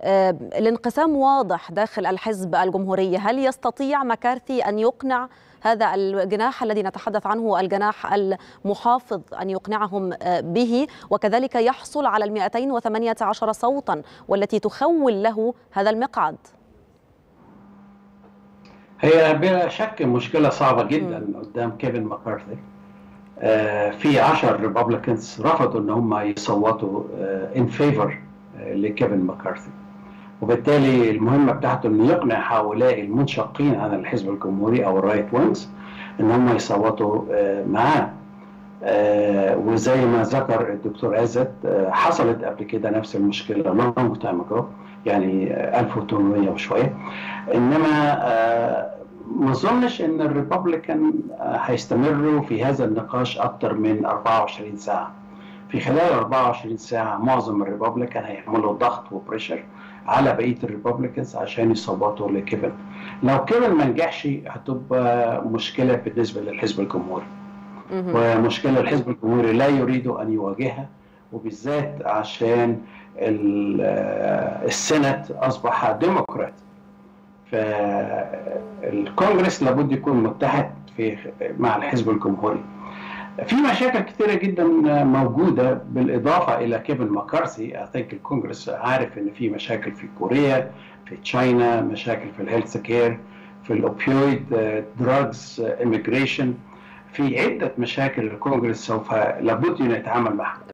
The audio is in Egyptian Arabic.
الانقسام واضح داخل الحزب الجمهوري هل يستطيع مكارثي أن يقنع هذا الجناح الذي نتحدث عنه الجناح المحافظ أن يقنعهم به وكذلك يحصل على ال 218 صوتا والتي تخول له هذا المقعد هي بلا شك مشكلة صعبة جدا م. قدام كيفن ماكارثي آه في 10 ريبابليكنز رفضوا ان هم يصوتوا ان فيفور لكيفن ماكارثي وبالتالي المهمه بتاعته انه يقنع هؤلاء المنشقين عن الحزب الجمهوري او الرايت وينجز ان هم يصوتوا معاه وزي ما ذكر الدكتور عزت حصلت قبل كده نفس المشكله لونج تايم اجو يعني 1800 وشويه انما ما اظنش ان الريبابليكان هيستمروا في هذا النقاش اكثر من 24 ساعه في خلال 24 ساعه معظم الريبابليكان هيعملوا ضغط وبريشر على بقيه الريبابليكانز عشان يصوتوا لكيفن لو كيفن ما نجحش هتبقى مشكله بالنسبه للحزب الجمهوري ومشكله الحزب الجمهوري لا يريد ان يواجهها وبالذات عشان السنت اصبح ديمقراط فالكونجرس لابد يكون متحد في مع الحزب الجمهوري في مشاكل كثيرة جدا موجودة بالإضافة إلى كيفن ماكارثي أثينك الكونغرس عارف إن في مشاكل في كوريا في تشاينا مشاكل في الهيلث كير في الأوبيويد دراجز إميجريشن في عدة مشاكل الكونغرس سوف لابد أن يتعامل معها